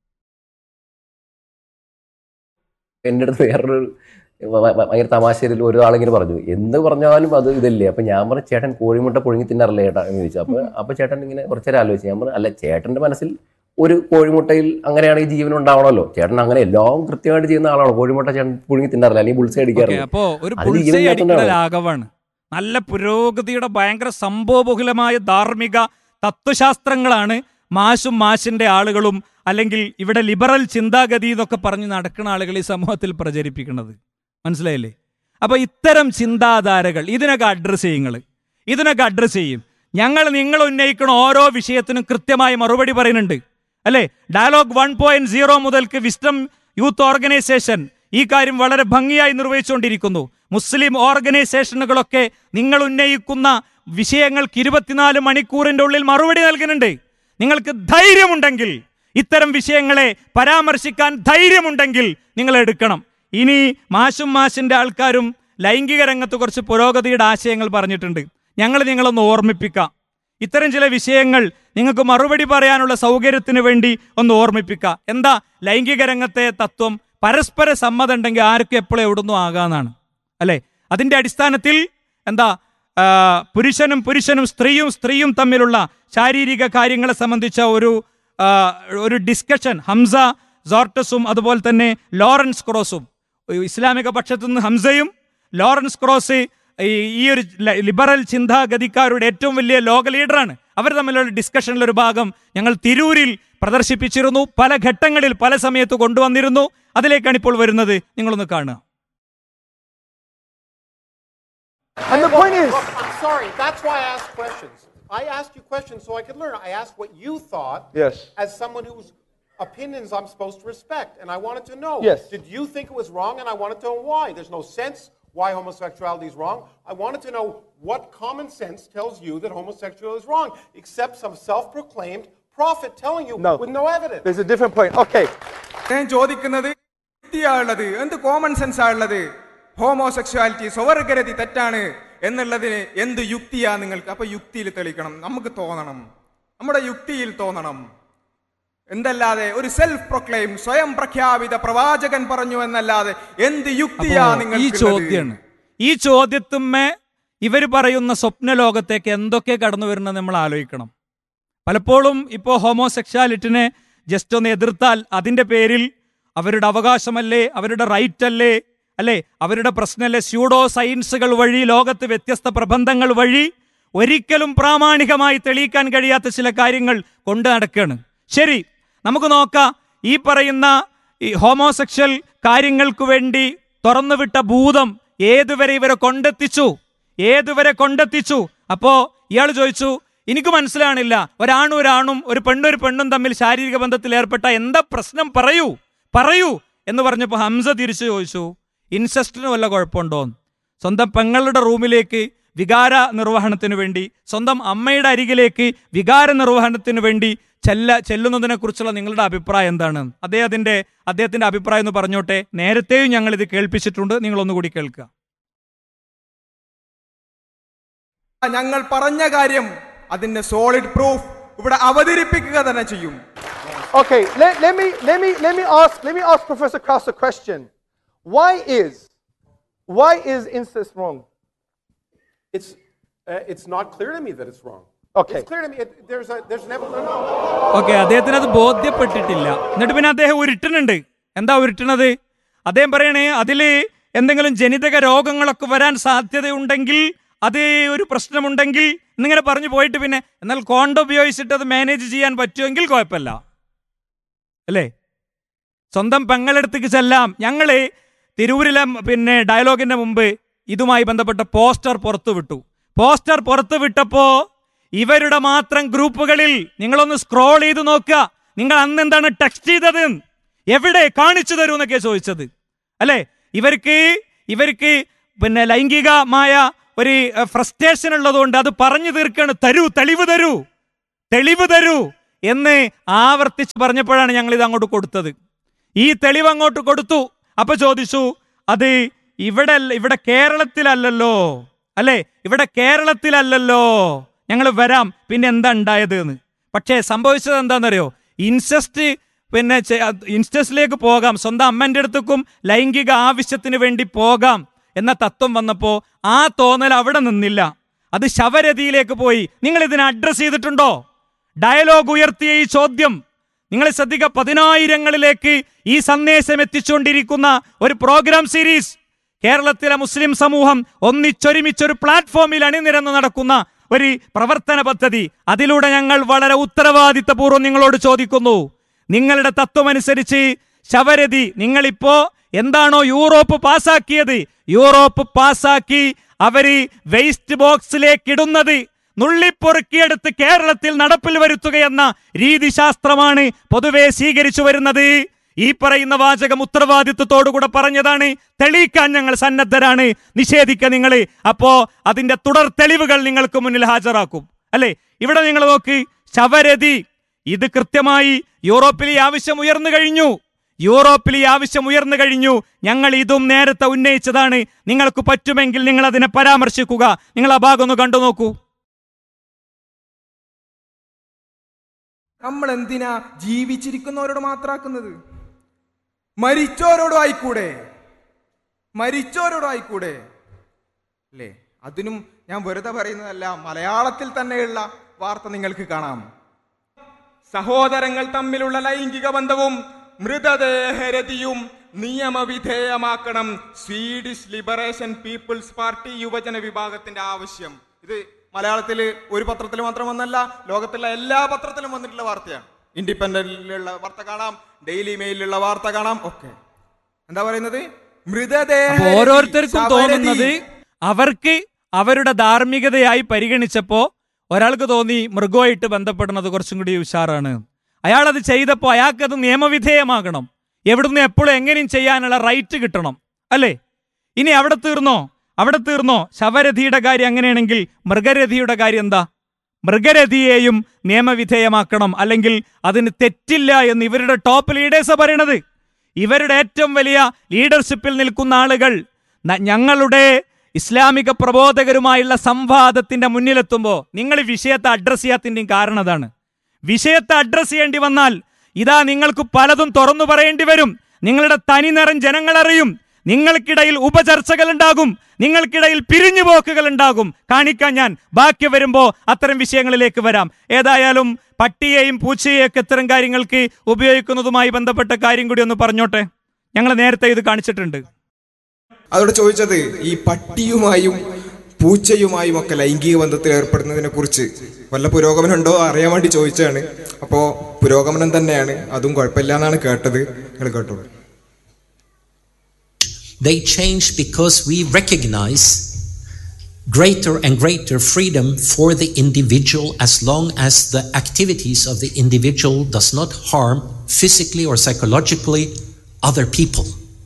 എൻ്റെ അടുത്ത് വേറൊരു ഭ- ഭ- ഭയങ്കര തമാശയിൽ ഒരാളിങ്ങനെ പറഞ്ഞു എന്ത് പറഞ്ഞാലും അത് ഇതല്ലേ അപ്പൊ ഞാൻ പറഞ്ഞു ചേട്ടൻ കോഴിമുട്ട പുഴുങ്ങി തിന്നാറില്ലേ ചേട്ടാ എന്ന് ചോദിച്ചു അപ്പൊ അപ്പൊ ചേട്ടൻ ഇങ്ങനെ കുറച്ചേരം ആലോചിച്ചു ഞാൻ പറഞ്ഞു അല്ല ചേട്ടന്റെ മനസ്സിൽ ഒരു കോഴിമുട്ടയിൽ അങ്ങനെയാണ് ഈ ജീവൻ ഉണ്ടാവണമല്ലോ ചേട്ടൻ അങ്ങനെ എല്ലാം കൃത്യമായിട്ട് ചെയ്യുന്ന ആളാണ് കോഴിമുട്ട ചേട്ടൻ പുഴുങ്ങി തിന്നാറില്ല അല്ലെങ്കിൽ ബുൾസൈ ഓക്കെ അടിക്കാറില്ല അപ്പോ ഒരു അത് പുൾസൈ ജീവൻ അടിക്കുന്ന ഇല്ലാത്തതുകൊണ്ടാണ്. രാഘവാണ് നല്ല പുരോഗതിയുടെ ഭയങ്കര സംഭവബഹുലമായ ധാർമ്മിക തത്വശാസ്ത്രങ്ങളാണ് മാഷും മാഷിന്റെ ആളുകളും അല്ലെങ്കിൽ ഇവിടെ ലിബറൽ ചിന്താഗതി എന്നൊക്കെ പറഞ്ഞ് നടക്കുന്ന ആളുകൾ ഈ സമൂഹത്തിൽ പ്രചരിപ്പിക്കുന്നത് മനസ്സിലായില്ലേ അപ്പൊ ഇത്തരം ചിന്താധാരകൾ ഇതിനൊക്കെ അഡ്രസ്സ് ചെയ്യുങ്ങൾ ഇതിനൊക്കെ അഡ്രസ്സ് ചെയ്യും ഞങ്ങൾ നിങ്ങൾ ഉന്നയിക്കുന്ന ഓരോ വിഷയത്തിനും കൃത്യമായി മറുപടി പറയുന്നുണ്ട് അല്ലേ ഡയലോഗ് വൺ പോയിന്റ് സീറോ മുതൽക്ക് വിസ്റ്റം യൂത്ത് ഓർഗനൈസേഷൻ ഈ കാര്യം വളരെ ഭംഗിയായി നിർവഹിച്ചുകൊണ്ടിരിക്കുന്നു മുസ്ലിം ഓർഗനൈസേഷനുകളൊക്കെ നിങ്ങൾ ഉന്നയിക്കുന്ന വിഷയങ്ങൾക്ക് ഇരുപത്തിനാല് മണിക്കൂറിന്റെ ഉള്ളിൽ മറുപടി നൽകുന്നുണ്ട് നിങ്ങൾക്ക് ധൈര്യമുണ്ടെങ്കിൽ ഇത്തരം വിഷയങ്ങളെ പരാമർശിക്കാൻ ധൈര്യമുണ്ടെങ്കിൽ നിങ്ങൾ എടുക്കണം ഇനി മാഷും മാഷിന്റെ ആൾക്കാരും ലൈംഗിക രംഗത്ത് കുറച്ച് പുരോഗതിയുടെ ആശയങ്ങൾ പറഞ്ഞിട്ടുണ്ട് ഞങ്ങൾ നിങ്ങളൊന്ന് ഓർമ്മിപ്പിക്കാം ഇത്തരം ചില വിഷയങ്ങൾ നിങ്ങൾക്ക് മറുപടി പറയാനുള്ള സൗകര്യത്തിന് വേണ്ടി ഒന്ന് ഓർമ്മിപ്പിക്കുക എന്താ ലൈംഗിക രംഗത്തെ തത്വം പരസ്പര സമ്മതം ഉണ്ടെങ്കിൽ ആർക്കും എപ്പോഴും എവിടുന്നും ആകാന്നാണ് അല്ലെ അതിന്റെ അടിസ്ഥാനത്തിൽ എന്താ ആ, പുരുഷനും പുരുഷനും സ്ത്രീയും സ്ത്രീയും തമ്മിലുള്ള ശാരീരിക കാര്യങ്ങളെ സംബന്ധിച്ച ഒരു ആ, ഒരു ഡിസ്കഷൻ ഹംസ സോർട്ടസും അതുപോലെ തന്നെ ലോറൻസ് ക്രോസും ഇസ്ലാമിക പക്ഷത്തു നിന്ന് ഹംസയും ലോറൻസ് ക്രോസ് ഈ ഈ ഒരു ല- ലിബറൽ ചിന്താഗതിക്കാരുടെ ഏറ്റവും വലിയ ലോക ലീഡറാണ് അവർ തമ്മിലുള്ള ഡിസ്കഷനിൽ ഒരു ഭാഗം ഞങ്ങൾ തിരൂരിൽ പ്രദർശിപ്പിച്ചിരുന്നു പല ഘട്ടങ്ങളിൽ പല സമയത്ത് കൊണ്ടുവന്നിരുന്നു അതിലേക്കാണ് ഇപ്പോൾ വരുന്നത് നിങ്ങളൊന്ന് കാണുക And the point is, Look, I'm sorry. That's why I asked questions. I asked you questions so I could learn. I asked what you thought Yes. as someone whose opinions I'm supposed to respect. And I wanted to know. Yes. Did you think it was wrong? And I wanted to know why. There's no sense why homosexuality is wrong. I wanted to know what common sense tells you that homosexuality is wrong, except some self-proclaimed prophet telling you No. with no evidence. there's a different point. Okay. ഞാൻ ചോദിക്കുന്നത് യുക്തിയാ ഉള്ളത് എന്ത് common സെൻസാ ഉള്ളത് homosexuality സ്വവർഗരതി തെറ്റാണ് എന്നുള്ളതിന് എന്ത് യുക്തിയാ നിങ്ങൾക്ക് അപ്പൊ യുക്തിയിൽ തെളിയിക്കണം നമുക്ക് തോന്നണം നമ്മുടെ യുക്തിയിൽ തോന്നണം എന്തല്ലാതെ ഒരു സെൽഫ് പ്രൊക്ലെയിം സ്വയം പ്രഖ്യാപിത പ്രവാചകൻ പറഞ്ഞു എന്നല്ലാതെ എന്ത് യുക്തിയാ അപ്പോ നിങ്ങൾ ഈ ചോദ്യമാണ് ഈ ചോദ്യത്തുമ്മേ ഇവർ പറയുന്ന സ്വപ്ന ലോകത്തേക്ക് എന്തൊക്കെ കടന്നു വരുന്നത് നമ്മൾ ആലോചിക്കണം പലപ്പോഴും ഇപ്പോൾ ഹോമോസെക്ഷാലിറ്റിനെ ജസ്റ്റ് ഒന്ന് എതിർത്താൽ അതിന്റെ പേരിൽ അവരുടെ അവകാശമല്ലേ അവരുടെ റൈറ്റ് അല്ലേ അല്ലേ അവരുടെ പ്രശ്നമല്ലേ സ്യൂഡോ സയൻസുകൾ വഴി ലോകത്ത് വ്യത്യസ്ത പ്രബന്ധങ്ങൾ വഴി ഒരിക്കലും പ്രാമാണികമായി തെളിയിക്കാൻ കഴിയാത്ത ചില കാര്യങ്ങൾ കൊണ്ടു നടക്കുകയാണ് ശരി നമുക്ക് നോക്കാം ഈ പറയുന്ന ഈ ഹോമോസെക്ഷൽ കാര്യങ്ങൾക്ക് വേണ്ടി തുറന്നുവിട്ട ഭൂതം ഏതുവരെ ഇവരെ കൊണ്ടെത്തിച്ചു ഏതുവരെ കൊണ്ടെത്തിച്ചു അപ്പോ ഇയാൾ ചോദിച്ചു എനിക്ക് മനസ്സിലാണില്ല ഒരാണും ഒരാണും ഒരു പെണ്ണും ഒരു പെണ്ണും തമ്മിൽ ശാരീരിക ബന്ധത്തിൽ ഏർപ്പെട്ട എന്താ പ്രശ്നം പറയൂ പറയൂ എന്ന് പറഞ്ഞപ്പോൾ ഹംസ തിരിച്ചു ചോദിച്ചു ഇൻസെസ്റ്റിന് വല്ല കുഴപ്പമുണ്ടോ സ്വന്തം പെങ്ങളുടെ റൂമിലേക്ക് വികാര നിർവഹണത്തിന് വേണ്ടി സ്വന്തം അമ്മയുടെ അരികിലേക്ക് വികാര നിർവഹണത്തിന് വേണ്ടി ചെല്ല ചെല്ലുന്നതിനെ കുറിച്ചുള്ള നിങ്ങളുടെ അഭിപ്രായം എന്താണ് അദ്ദേഹത്തിന്റെ അദ്ദേഹത്തിന്റെ അഭിപ്രായം എന്ന് പറഞ്ഞോട്ടെ നേരത്തെയും ഞങ്ങൾ ഇത് കേൾപ്പിച്ചിട്ടുണ്ട് നിങ്ങൾ ഒന്നുകൂടി കേൾക്കുക ഞങ്ങൾ പറഞ്ഞ കാര്യം അതിന്റെ സോളിഡ് പ്രൂഫ് ഇവിടെ അവതരിപ്പിക്കുക തന്നെ ചെയ്യും Okay, let, let me let me let me ask let me ask Professor Krauss a question. Why is why is incest wrong? It's, uh, it's not clear to me that it's wrong. Okay. It's clear to me. It, there's, a, there's an evidence. No, okay അദ്ദേഹത്തിന് അത് ബോധ്യപ്പെട്ടിട്ടില്ല എന്നിട്ട് പിന്നെ അദ്ദേഹം ഉരുട്ടുന്നുണ്ട് എന്താ ഉരുട്ടുന്നത് അദ്ദേഹം പറയണേ അതില് എന്തെങ്കിലും ജനിതക രോഗങ്ങളൊക്കെ വരാൻ സാധ്യതയുണ്ടെങ്കിൽ അത് ഒരു പ്രശ്നമുണ്ടെങ്കിൽ എന്നിങ്ങനെ പറഞ്ഞു പോയിട്ട് പിന്നെ എന്നാൽ കോണ്ടം ഉപയോഗിച്ചിട്ട് അത് മാനേജ് ചെയ്യാൻ പറ്റുമെങ്കിൽ കുഴപ്പമില്ല അല്ലേ സ്വന്തം പെങ്ങളടുത്തേക്ക് ചെല്ലാം ഞങ്ങള് തിരൂരിലെ പിന്നെ ഡയലോഗിന്റെ മുമ്പ് ഇതുമായി ബന്ധപ്പെട്ട പോസ്റ്റർ പുറത്തു വിട്ടു പോസ്റ്റർ പുറത്തു വിട്ടപ്പോ ഇവരുടെ മാത്രം ഗ്രൂപ്പുകളിൽ നിങ്ങളൊന്ന് സ്ക്രോൾ ചെയ്ത് നോക്കുക നിങ്ങൾ അന്ന് എന്താണ് ടെക്സ്റ്റ് ചെയ്തത് എവിടെ കാണിച്ചു തരൂ എന്നൊക്കെ ചോദിച്ചത് അല്ലെ ഇവർക്ക് ഇവർക്ക് പിന്നെ ലൈംഗികമായ ഒരു ഫ്രസ്ട്രേഷൻ ഉള്ളതുകൊണ്ട് അത് പറഞ്ഞു തീർക്കാണ് തരൂ തെളിവ് തരൂ തെളിവ് തരൂ എന്ന് ആവർത്തിച്ച് പറഞ്ഞപ്പോഴാണ് ഞങ്ങൾ ഇത് അങ്ങോട്ട് കൊടുത്തത് ഈ തെളിവ് അങ്ങോട്ട് കൊടുത്തു അപ്പൊ ചോദിച്ചു അത് ഇവിടെ അല്ല- ഇവിടെ കേരളത്തിലല്ലല്ലോ അല്ലെ ഇവിടെ കേരളത്തിലല്ലല്ലോ ഞങ്ങൾ വരാം പിന്നെ എന്താ ഉണ്ടായത് എന്ന് പക്ഷേ സംഭവിച്ചത് എന്താണെന്നറിയോ ഇൻസെസ്റ്റ് പിന്നെ ചെ- അത് ഇൻസെസ്റ്റിലേക്ക് പോകാം സ്വന്തം അമ്മന്റെ അടുത്തേക്കും ലൈംഗിക ആവശ്യത്തിന് വേണ്ടി പോകാം എന്ന തത്വം വന്നപ്പോ ആ തോന്നൽ അവിടെ നിന്നില്ല അത് ശവരതിയിലേക്ക് പോയി നിങ്ങൾ ഇതിനെ അഡ്രസ് ചെയ്തിട്ടുണ്ടോ ഡയലോഗ് ഉയർത്തിയ ഈ ചോദ്യം നിങ്ങൾ ശ്രദ്ധിക്കുക പതിനായിരങ്ങളിലേക്ക് ഈ സന്ദേശം എത്തിച്ചുകൊണ്ടിരിക്കുന്ന ഒരു പ്രോഗ്രാം സീരീസ് കേരളത്തിലെ മുസ്ലിം സമൂഹം ഒന്നിച്ചൊരുമിച്ചൊരു പ്ലാറ്റ്ഫോമിൽ അണിനിരന്ന് നടക്കുന്ന ഒരു പ്രവർത്തന പദ്ധതി അതിലൂടെ ഞങ്ങൾ വളരെ ഉത്തരവാദിത്തപൂർവ്വം നിങ്ങളോട് ചോദിക്കുന്നു നിങ്ങളുടെ തത്വമനുസരിച്ച് ശവരതി നിങ്ങളിപ്പോ എന്താണോ യൂറോപ്പ് പാസാക്കിയത് യൂറോപ്പ് പാസാക്കി അവര് വേസ്റ്റ് ബോക്സിലേക്ക് ഇടുന്നത് നുള്ളിപ്പൊറുക്കിയെടുത്ത് കേരളത്തിൽ നടപ്പിൽ വരുത്തുകയെന്ന രീതിശാസ്ത്രമാണ് പൊതുവെ സ്വീകരിച്ചു വരുന്നത് ഈ പറയുന്ന വാചകം ഉത്തരവാദിത്വത്തോടുകൂടെ പറഞ്ഞതാണ് തെളിയിക്കാൻ ഞങ്ങൾ സന്നദ്ധരാണ് നിഷേധിക്ക നിങ്ങൾ അപ്പോ അതിന്റെ തുടർ തെളിവുകൾ നിങ്ങൾക്ക് മുന്നിൽ ഹാജരാക്കും അല്ലെ ഇവിടെ നിങ്ങൾ നോക്ക് ശവരതി ഇത് കൃത്യമായി യൂറോപ്പിൽ ഈ ആവശ്യം ഉയർന്നു കഴിഞ്ഞു യൂറോപ്പിൽ ഈ ആവശ്യം ഉയർന്നു കഴിഞ്ഞു ഞങ്ങൾ ഇതും നേരത്തെ ഉന്നയിച്ചതാണ് നിങ്ങൾക്ക് പറ്റുമെങ്കിൽ നിങ്ങൾ അതിനെ പരാമർശിക്കുക നിങ്ങൾ ആ ഭാഗം ഒന്ന് കണ്ടു നോക്കൂ നമ്മൾ എന്തിനാ ജീവിച്ചിരിക്കുന്നവരോട് മാത്രാക്കുന്നത് മരിച്ചവരോടും ആയിക്കൂടെ മരിച്ചവരോടും ആയിക്കൂടെ അല്ലേ അതിനും ഞാൻ വെറുതെ പറയുന്നതല്ല മലയാളത്തിൽ തന്നെയുള്ള വാർത്ത നിങ്ങൾക്ക് കാണാം സഹോദരങ്ങൾ തമ്മിലുള്ള ലൈംഗിക ബന്ധവും മൃതദേഹരതിയും നിയമവിധേയമാക്കണം സ്വീഡിഷ് ലിബറേഷൻ പീപ്പിൾസ് പാർട്ടി യുവജന വിഭാഗത്തിന്റെ ആവശ്യം ഇത് മലയാളത്തിൽ ഒരു പത്രത്തിൽ മാത്രം വന്നല്ല ലോകത്തുള്ള എല്ലാ പത്രത്തിലും വന്നിട്ടുള്ള വാർത്തയാണ് ഇൻഡിപെൻഡന്റിലുള്ള വാർത്ത കാണാം ഡെയിലി മെയിലുള്ള വാർത്ത കാണാം ഒക്കെ എന്താ പറയുന്നത് മൃതദേഹ അപ്പൊ ഓരോരുത്തർക്കും തോന്നുന്നത് അവർക്ക് അവരുടെ ധാർമ്മികതയായി പരിഗണിച്ചപ്പോ ഒരാൾക്ക് തോന്നി മൃഗവുമായിട്ട് ബന്ധപ്പെടുന്നത് കുറച്ചും കൂടി ഉഷാറാണ് അയാൾ അത് ചെയ്തപ്പോൾ അയാൾക്കത് നിയമവിധേയമാകണം എവിടുന്ന് എപ്പോഴും എങ്ങനെയും ചെയ്യാനുള്ള റൈറ്റ് കിട്ടണം അല്ലേ ഇനി അവിടെ തീർന്നോ അവിടെ തീർന്നോ ശവരഥിയുടെ കാര്യം അങ്ങനെയാണെങ്കിൽ മൃഗരഥിയുടെ കാര്യം എന്താ മൃഗരഥിയെയും നിയമവിധേയമാക്കണം അല്ലെങ്കിൽ അതിന് തെറ്റില്ല എന്ന് ഇവരുടെ ടോപ്പ് ലീഡേഴ്സാ പറയണത് ഇവരുടെ ഏറ്റവും വലിയ ലീഡർഷിപ്പിൽ നിൽക്കുന്ന ആളുകൾ ന- ഞങ്ങളുടെ ഇസ്ലാമിക പ്രബോധകരുമായുള്ള സംവാദത്തിന്റെ മുന്നിലെത്തുമ്പോൾ നിങ്ങൾ ഈ വിഷയത്തെ അഡ്രസ് ചെയ്യാത്തതിൻ്റെയും കാരണം അതാണ് വിഷയത്തെ അഡ്രസ് ചെയ്യേണ്ടി വന്നാൽ ഇതാ നിങ്ങൾക്ക് പലതും തുറന്നു പറയേണ്ടി വരും നിങ്ങളുടെ തനി നിറം ജനങ്ങൾ അറിയും നിങ്ങൾക്കിടയിൽ ഉപചർച്ചകൾ ഉണ്ടാകും നിങ്ങൾക്കിടയിൽ പിരിഞ്ഞുപോക്കുകൾ ഉണ്ടാകും കാണിക്കാൻ ഞാൻ ബാക്കി വരുമ്പോ അത്തരം വിഷയങ്ങളിലേക്ക് വരാം ഏതായാലും പട്ടിയെയും പൂച്ചയെയും ഒക്കെ ഇത്തരം കാര്യങ്ങൾക്ക് ഉപയോഗിക്കുന്നതുമായി ബന്ധപ്പെട്ട കാര്യം കൂടി ഒന്ന് പറഞ്ഞോട്ടെ ഞങ്ങൾ നേരത്തെ ഇത് കാണിച്ചിട്ടുണ്ട് അതോട് ചോദിച്ചത് ഈ പട്ടിയുമായും പൂച്ചയുമായും ഒക്കെ ലൈംഗിക ബന്ധത്തിൽ ഏർപ്പെടുന്നതിനെ കുറിച്ച് വല്ല പുരോഗമനം ഉണ്ടോ അറിയാൻ വേണ്ടി ചോദിച്ചതാണ് അപ്പോ പുരോഗമനം തന്നെയാണ് അതും കുഴപ്പമില്ല എന്നാണ് കേട്ടത് നിങ്ങൾ കേട്ടോളൂ They change because we recognize greater and greater freedom for the individual as long as the activities of the individual does not harm physically or psychologically other people.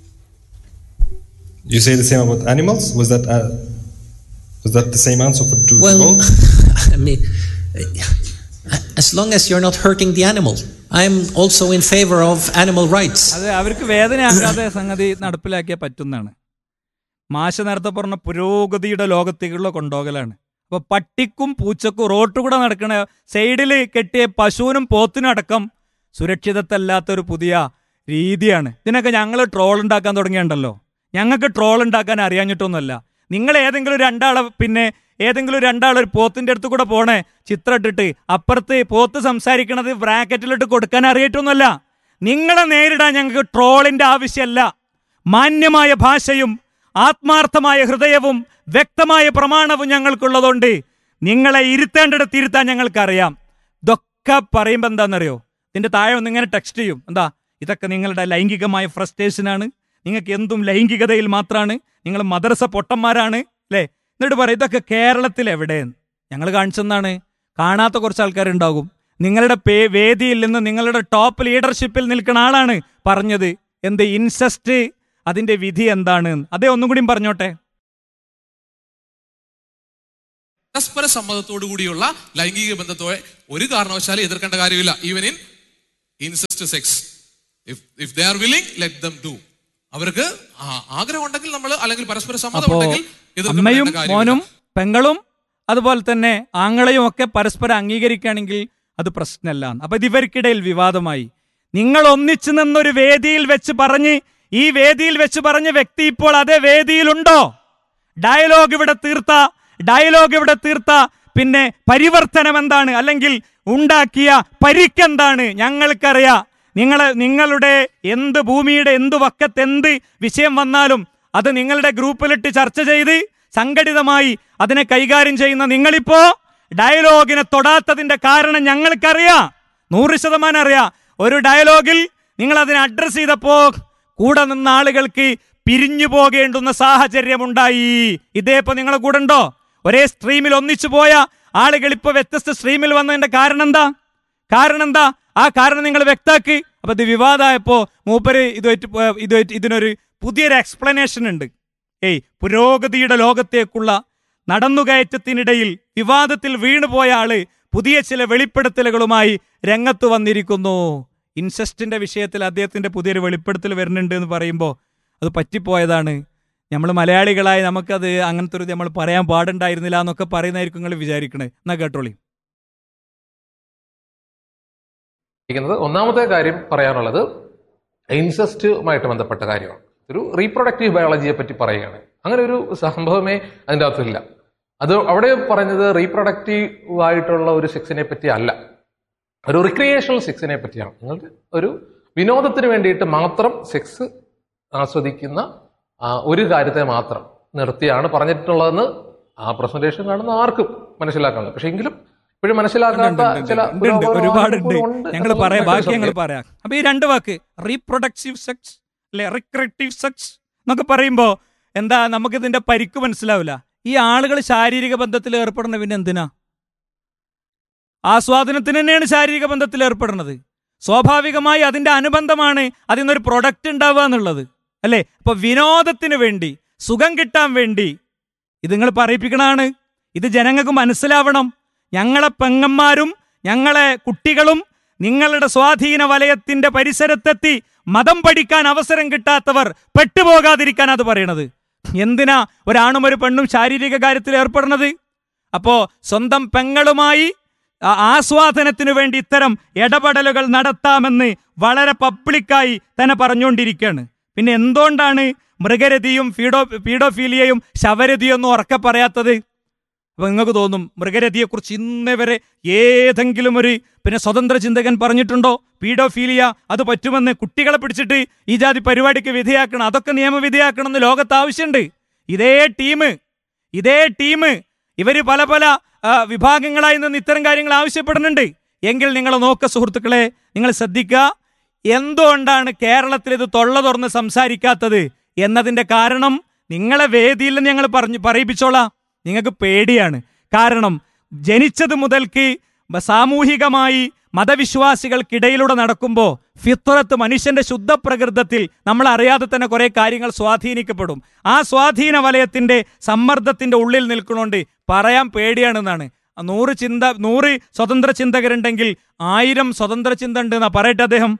You say the same about animals? Was that uh, was that the same answer for to Well, both? I mean, as long as you're not hurting the animal. I'm also in favor of animal rights. അത് അവർക്ക് വേദനയാക്കാതെ സംഗതി നടപ്പിലാക്കിയാൽ പറ്റുന്നതാണ് മാഷ നേരത്തെ പറഞ്ഞ പുരോഗതിയുടെ ലോകത്തേക്കുള്ള കൊണ്ടുപോകലാണ് അപ്പൊ പട്ടിക്കും പൂച്ചക്കും rote കൂടെ നടക്കണ സൈഡിൽ കെട്ടിയ പശുവിനും പോത്തിനും അടക്കം സുരക്ഷിതത്തല്ലാത്ത ഒരു പുതിയ രീതിയാണ് ഇതിനൊക്കെ ഞങ്ങൾ ട്രോൾ ഉണ്ടാക്കാൻ തുടങ്ങിയുണ്ടല്ലോ ഞങ്ങൾക്ക് ട്രോൾ ഉണ്ടാക്കാൻ അറിയാഞ്ഞിട്ടൊന്നുമല്ല നിങ്ങൾ ഏതെങ്കിലും രണ്ടാളെ പിന്നെ ഏതെങ്കിലും രണ്ടാൾ ഒരു പോത്തിന്റെ അടുത്ത് കൂടെ പോണേ ചിത്രം ഇട്ടിട്ട് അപ്പുറത്ത് പോത്ത് സംസാരിക്കണത് ബ്രാക്കറ്റിലിട്ട് കൊടുക്കാൻ അറിയിട്ടൊന്നുമല്ല നിങ്ങളെ നേരിടാൻ ഞങ്ങൾക്ക് ട്രോളിന്റെ ആവശ്യമല്ല മാന്യമായ ഭാഷയും ആത്മാർത്ഥമായ ഹൃദയവും വ്യക്തമായ പ്രമാണവും ഞങ്ങൾക്കുള്ളതുകൊണ്ട് നിങ്ങളെ ഇരുത്തേണ്ടിടത്ത് ഇരുത്താൻ ഞങ്ങൾക്കറിയാം ഇതൊക്കെ പറയുമ്പോൾ എന്താണെന്നറിയോ ഇതിന്റെ താഴെ ഒന്ന് ഇങ്ങനെ ടെക്സ്റ്റ് ചെയ്യും എന്താ ഇതൊക്കെ നിങ്ങളുടെ ലൈംഗികമായ ഫ്രസ്ട്രേഷനാണ് നിങ്ങൾക്ക് എന്തും ലൈംഗികതയിൽ മാത്രമാണ് നിങ്ങൾ മദ്രസ പൊട്ടന്മാരാണ് അല്ലേ എന്നിട്ട് പറയും ഇതൊക്കെ കേരളത്തിൽ എവിടെയെന്ന് ഞങ്ങൾ കാണിച്ചെന്നാണ് കാണാത്ത കുറച്ച് ആൾക്കാരുണ്ടാകും നിങ്ങളുടെ പേ വേദിയിൽ നിന്ന് നിങ്ങളുടെ ടോപ്പ് ലീഡർഷിപ്പിൽ നിൽക്കുന്ന ആളാണ് പറഞ്ഞത് എന്ത് ഇൻസെസ്റ്റ് അതിന്റെ വിധി എന്താണ് അതേ ഒന്നും കൂടിയും പറഞ്ഞോട്ടെ പരസ്പര സമ്മതത്തോടു കൂടിയുള്ള ലൈംഗിക ബന്ധത്തോടെ ഒരു കാരണവശാലും എതിർക്കേണ്ട കാര്യമില്ല even in incest sex if if they are willing let them do അവർക്ക് ആ- ആഗ്രഹം ഉണ്ടെങ്കിൽ നമ്മൾ അല്ലെങ്കിൽ പരസ്പര സമ്മതം അപ്പോ ഉണ്ടെങ്കിൽ അമ്മയും എതിർക്കപ്പെടേണ്ട കാര്യമില്ല. മോനും പെങ്ങളും അതുപോലെ തന്നെ ആങ്ങളെയും ഒക്കെ പരസ്പരം അംഗീകരിക്കുകയാണെങ്കിൽ അത് പ്രശ്നമല്ല അപ്പൊ ഇത് ഇവർക്കിടയിൽ വിവാദമായി നിങ്ങൾ ഒന്നിച്ചു നിന്നൊരു വേദിയിൽ വെച്ച് പറഞ്ഞ് ഈ വേദിയിൽ വെച്ച് പറഞ്ഞ വ്യക്തി ഇപ്പോൾ അതേ വേദിയിലുണ്ടോ ഡയലോഗ് ഇവിടെ തീർത്ത ഡയലോഗ് ഇവിടെ തീർത്ത പിന്നെ പരിവർത്തനം എന്താണ് അല്ലെങ്കിൽ ഉണ്ടാക്കിയ പരിക്കെന്താണ് ഞങ്ങൾക്കറിയാം നിങ്ങളെ നിങ്ങളുടെ എന്ത് ഭൂമിയുടെ എന്ത് വക്കത്ത് എന്ത് വിഷയം വന്നാലും അത് നിങ്ങളുടെ ഗ്രൂപ്പിലിട്ട് ചർച്ച ചെയ്ത് സംഘടിതമായി അതിനെ കൈകാര്യം ചെയ്യുന്ന നിങ്ങളിപ്പോ ഡയലോഗിനെ തൊടാത്തതിന്റെ കാരണം ഞങ്ങൾക്കറിയാം നൂറ് ശതമാനം അറിയാം ഒരു ഡയലോഗിൽ നിങ്ങൾ അതിനെ അഡ്രസ് ചെയ്തപ്പോ കൂടെ നിന്ന ആളുകൾക്ക് പിരിഞ്ഞു പോകേണ്ടുന്ന സാഹചര്യമുണ്ടായി ഇതേ ഇപ്പൊ നിങ്ങളെ കൂടെ ഉണ്ടോ ഒരേ സ്ട്രീമിൽ ഒന്നിച്ചു പോയ ആളുകൾ ഇപ്പൊ വ്യത്യസ്ത സ്ട്രീമിൽ വന്നതിന്റെ കാരണം എന്താ കാരണം എന്താ ആ കാരണം നിങ്ങൾ വ്യക്താക്കി അപ്പൊ ഇത് വിവാദമായപ്പോ മൂപ്പര് ഇതുമായിട്ട് പോ- ഇതുമായിട്ട് ഇതിനൊരു പുതിയൊരു എക്സ്പ്ലനേഷൻ ഉണ്ട് ഏയ് പുരോഗതിയുടെ ലോകത്തേക്കുള്ള നടന്നുകയറ്റത്തിനിടയിൽ വിവാദത്തിൽ വീണുപോയ ആള് പുതിയ ചില വെളിപ്പെടുത്തലുകളുമായി രംഗത്ത് വന്നിരിക്കുന്നു ഇൻസെസ്റ്റിന്റെ വിഷയത്തിൽ അദ്ദേഹത്തിന്റെ പുതിയൊരു വെളിപ്പെടുത്തൽ വരുന്നുണ്ട് എന്ന് പറയുമ്പോൾ അത് പറ്റിപ്പോയതാണ് നമ്മൾ മലയാളികളായി നമുക്കത് അങ്ങനത്തെ ഒരു നമ്മൾ പറയാൻ പാടുണ്ടായിരുന്നില്ല എന്നൊക്കെ പറയുന്നതായിരിക്കും നിങ്ങൾ വിചാരിക്കണേ എന്നാ കേട്ടോളി ഇരിക്കുന്നത് ഒന്നാമത്തെ കാര്യം പറയാനുള്ളത് ഇൻസെസ്റ്റുമായിട്ട് ബന്ധപ്പെട്ട കാര്യമാണ് ഒരു റീപ്രൊഡക്റ്റീവ് ബയോളജിയെ പറ്റി പറയുകയാണ് അങ്ങനെ ഒരു സംഭവമേ അതിൻ്റെ അകത്തില്ല അത് അവിടെ പറഞ്ഞത് റീപ്രൊഡക്റ്റീവ് ആയിട്ടുള്ള ഒരു സെക്സിനെ പറ്റി അല്ല ഒരു റിക്രിയേഷണൽ സെക്സിനെ പറ്റിയാണ് നിങ്ങൾക്ക് ഒരു വിനോദത്തിന് വേണ്ടിയിട്ട് മാത്രം സെക്സ് ആസ്വദിക്കുന്ന ആ, ഒരു കാര്യത്തെ മാത്രം നിർത്തിയാണ് പറഞ്ഞിട്ടുള്ളതെന്ന് ആ പ്രസന്റേഷൻ കാണുന്ന ആർക്കും മനസ്സിലാക്കാൻ പക്ഷെ എങ്കിലും ഇപ്പോഴും മനസ്സിലാക്കാത്ത ചില ഉണ്ട്, ഉണ്ട്, ഒരുപാടുണ്ട് ഉണ്ട് ഞങ്ങൾ എന്നുള്ളത് പറയാം മറ്റൊരു ബാക്കി ഞങ്ങൾ സത്യം. പറയാം അപ്പൊ ഈ രണ്ട് വാക്ക് റീപ്രൊഡക്റ്റീവ് സെക്സ് അല്ലെ റിക്രേറ്റീവ് സെക്സ് എന്നൊക്കെ പറയുമ്പോ എന്താ നമുക്ക് ഇതിന്റെ പരിക്ക് മനസ്സിലാവില്ല ഈ ആളുകൾ ശാരീരിക ബന്ധത്തിൽ ഏർപ്പെടുന്ന പിന്നെ എന്തിനാ ആസ്വാദനത്തിന് തന്നെയാണ് ശാരീരിക ബന്ധത്തിൽ ഏർപ്പെടുന്നത് സ്വാഭാവികമായി അതിന്റെ അനുബന്ധമാണ് അതിൽ നിന്നൊരു പ്രൊഡക്റ്റ് ഉണ്ടാവുക എന്നുള്ളത് അല്ലേ അപ്പൊ വിനോദത്തിന് വേണ്ടി സുഖം കിട്ടാൻ വേണ്ടി ഇത് നിങ്ങൾ പറയിപ്പിക്കണാണ് ഇത് ജനങ്ങൾക്ക് മനസ്സിലാവണം ഞങ്ങളെ പെങ്ങന്മാരും ഞങ്ങളെ കുട്ടികളും നിങ്ങളുടെ സ്വാധീന വലയത്തിന്റെ പരിസരത്തെത്തി മതം പഠിക്കാൻ അവസരം കിട്ടാത്തവർ പെട്ടുപോകാതിരിക്കാൻ അത് പറയണത് എന്തിനാ ഒരാണും ഒരു പെണ്ണും ശാരീരിക കാര്യത്തിൽ ഏർപ്പെടുന്നത് അപ്പോ സ്വന്തം പെങ്ങളുമായി ആ- ആസ്വാദനത്തിനു വേണ്ടി ഇത്തരം ഇടപെടലുകൾ നടത്താമെന്ന് വളരെ പബ്ലിക്കായി തന്നെ പറഞ്ഞുകൊണ്ടിരിക്കുകയാണ് പിന്നെ എന്തുകൊണ്ടാണ് മൃഗരതിയും ഫീഡോ പീഡോഫീലിയയും ശവരതിയും ഒന്നും ഉറക്കെ പറയാത്തത് അപ്പൊ നിങ്ങൾക്ക് തോന്നും മൃഗരതിയെക്കുറിച്ച് ഇന്നേ വരെ ഏതെങ്കിലും ഒരു പിന്നെ സ്വതന്ത്ര ചിന്തകൻ പറഞ്ഞിട്ടുണ്ടോ പീഡോഫീലിയ അത് പറ്റുമെന്ന് കുട്ടികളെ പിടിച്ചിട്ട് ഈ ജാതി പരിപാടിക്ക് വിധേയാക്കണം അതൊക്കെ നിയമവിധേയാക്കണം എന്ന് ലോകത്ത് ആവശ്യമുണ്ട് ഇതേ ടീം ഇതേ ടീം ഇവര് പല പല ആ, വിഭാഗങ്ങളായി നിന്ന് ഇത്തരം കാര്യങ്ങൾ ആവശ്യപ്പെടുന്നുണ്ട് എങ്കിൽ നിങ്ങൾ നോക്ക സുഹൃത്തുക്കളെ നിങ്ങൾ ശ്രദ്ധിക്കുക എന്തുകൊണ്ടാണ് കേരളത്തിൽ ഇത് തൊള്ള തുറന്ന് സംസാരിക്കാത്തത് എന്നതിന്റെ കാരണം നിങ്ങളെ വേദിയിൽ നിന്ന് ഞങ്ങൾ പറഞ്ഞു പറയിപ്പിച്ചോളാം നിങ്ങൾക്ക് പേടിയാണ് കാരണം ജനിച്ചത് മുതൽക്ക് ബ- സാമൂഹികമായി മതവിശ്വാസികൾക്കിടയിലൂടെ നടക്കുമ്പോൾ ഫിത്രത്ത് മനുഷ്യന്റെ ശുദ്ധ പ്രകൃതത്തിൽ നമ്മൾ അറിയാതെ തന്നെ കുറെ കാര്യങ്ങൾ സ്വാധീനിക്കപ്പെടും ആ സ്വാധീന വലയത്തിന്റെ സമ്മർദ്ദത്തിന്റെ ഉള്ളിൽ നിൽക്കണോണ്ട് പറയാൻ പേടിയാണെന്നാണ് ആ നൂറ് ചിന്ത നൂറ് സ്വതന്ത്ര ചിന്തകരുണ്ടെങ്കിൽ ആയിരം സ്വതന്ത്ര ചിന്ത ഉണ്ട് എന്നാ പറയട്ടെ അദ്ദേഹം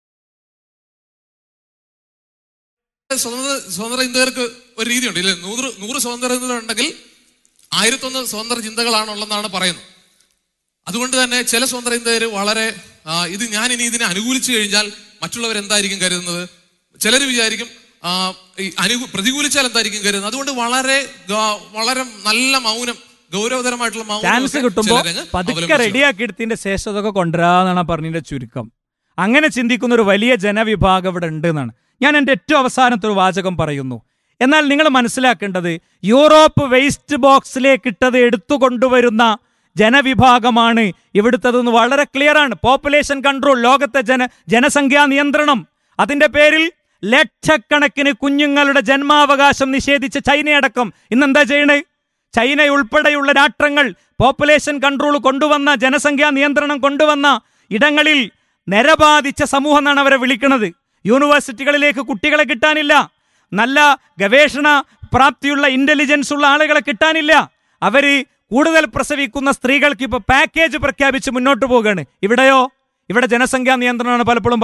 സ്വതന്ത്ര സ്വതന്ത്ര ചിന്തകർക്ക് ഒരു രീതിയുണ്ട് ഇല്ലേ നൂറ് നൂറ് സ്വതന്ത്ര ചിന്തകളുണ്ടെങ്കിൽ ആയിരത്തൊന്ന് സ്വതന്ത്ര ചിന്തകളാണുള്ളതെന്നാണ് പറയുന്നത് അതുകൊണ്ട് തന്നെ ചില സ്വതന്ത്ര ചിന്തകർ വളരെ ആ, ഇത് ഞാൻ ഇനി ഇതിനെ അനുകൂലിച്ചു കഴിഞ്ഞാൽ മറ്റുള്ളവർ എന്തായിരിക്കും കരുതുന്നത് ചിലർ വിചാരിക്കും ആ, ഈ അനു പ്രതികൂലിച്ചാൽ എന്തായിരിക്കും കരുതുന്നത് അതുകൊണ്ട് വളരെ ഗ- വളരെ നല്ല മൗനം ഗൗരവതരമായിട്ടുള്ള മൗനം ചാൻസ് കിട്ടുമ്പോൾ പതുക്കെ റെഡിയാക്കി എടുത്തതിന്റെ ശേഷം അതൊക്കെ കൊണ്ടുവരാന്നാണ് പറഞ്ഞതിന്റെ ചുരുക്കം അങ്ങനെ ചിന്തിക്കുന്ന ഒരു വലിയ ജനവിഭാഗം ഇവിടെ ഉണ്ട് എന്നാണ് ഞാൻ എൻ്റെ ഏറ്റവും അവസാനത്തെ ഒരു വാചകം പറയുന്നു എന്നാൽ നിങ്ങൾ മനസ്സിലാക്കേണ്ടത് യൂറോപ്പ് വേസ്റ്റ് ബോക്സിലേക്ക് ഇട്ടത് എടുത്തു കൊണ്ടുവരുന്ന ജനവിഭാഗമാണ് ഇവിടുത്തതെന്ന് വളരെ ക്ലിയർ ആണ് പോപ്പുലേഷൻ കൺട്രോൾ ലോകത്തെ ജന ജനസംഖ്യാ നിയന്ത്രണം അതിന്റെ പേരിൽ ലക്ഷക്കണക്കിന് കുഞ്ഞുങ്ങളുടെ ജന്മാവകാശം നിഷേധിച്ച ചൈനയടക്കം ഇന്നെന്താ ചെയ്യണേ ചൈന ഉൾപ്പെടെയുള്ള രാഷ്ട്രങ്ങൾ പോപ്പുലേഷൻ കൺട്രോൾ കൊണ്ടുവന്ന ജനസംഖ്യാ നിയന്ത്രണം കൊണ്ടുവന്ന ഇടങ്ങളിൽ നിരബാധിച്ച സമൂഹം എന്നാണ് അവരെ വിളിക്കുന്നത് യൂണിവേഴ്സിറ്റികളിലേക്ക് കുട്ടികളെ കിട്ടാനില്ല നല്ല ഗവേഷണ പ്രാപ്തിയുള്ള ഇന്റലിജൻസ് ഉള്ള ആളുകളെ കിട്ടാനില്ല അവര് കൂടുതൽ പ്രസവിക്കുന്ന സ്ത്രീകൾക്ക് ഇപ്പൊ പാക്കേജ് പ്രഖ്യാപിച്ച് മുന്നോട്ട് പോവുകയാണ് ഇവിടെയോ ഇവിടെ ജനസംഖ്യാ നിയന്ത്രണമാണ് പലപ്പോഴും